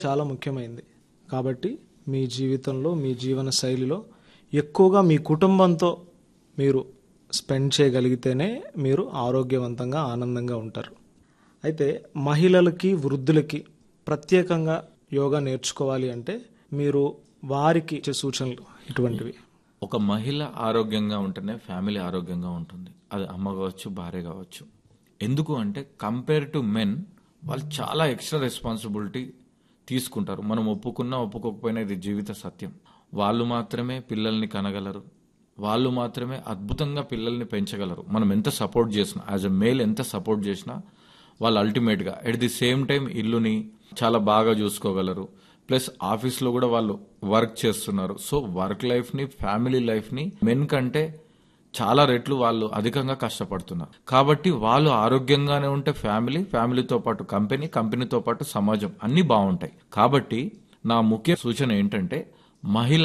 చాలా ముఖ్యమైనది కాబట్టి మీ జీవితంలో మీ జీవన శైలిలో ఎక్కువగా మీ కుటుంబంతో మీరు స్పెండ్ చేయగలిగితేనే మీరు ఆరోగ్యవంతంగా ఆనందంగా ఉంటారు అయితే మహిళలకి వృద్ధులకి ప్రత్యేకంగా యోగా నేర్చుకోవాలి అంటే మీరు వారికి ఇచ్చే సూచనలు ఇటువంటివి ఒక మహిళ ఆరోగ్యంగా ఉంటేనే ఫ్యామిలీ ఆరోగ్యంగా ఉంటుంది అది అమ్మ కావచ్చు భార్య కావచ్చు ఎందుకు అంటే కంపేర్ టు మెన్ వాళ్ళు చాలా ఎక్స్ట్రా రెస్పాన్సిబిలిటీ తీసుకుంటారు మనం ఒప్పుకున్నా ఒప్పుకోకపోయినా ఇది జీవిత సత్యం వాళ్ళు మాత్రమే పిల్లల్ని కనగలరు వాళ్ళు మాత్రమే అద్భుతంగా పిల్లల్ని పెంచగలరు మనం ఎంత సపోర్ట్ చేసినా యాజ్ అ మేల్ ఎంత సపోర్ట్ చేసినా వాళ్ళు అల్టిమేట్గా ఎట్ ది సేమ్ టైం ఇల్లుని చాలా బాగా చూసుకోగలరు ప్లస్ ఆఫీస్లో కూడా వాళ్ళు వర్క్ చేస్తున్నారు సో వర్క్ లైఫ్ని ఫ్యామిలీ లైఫ్ని మెన్ కంటే చాలా రెట్లు వాళ్ళు అధికంగా కష్టపడుతున్నారు కాబట్టి వాళ్ళు ఆరోగ్యంగానే ఉంటే ఫ్యామిలీ ఫ్యామిలీతో పాటు కంపెనీ కంపెనీతో పాటు సమాజం అన్నీ బాగుంటాయి కాబట్టి నా ముఖ్య సూచన ఏంటంటే మహిళ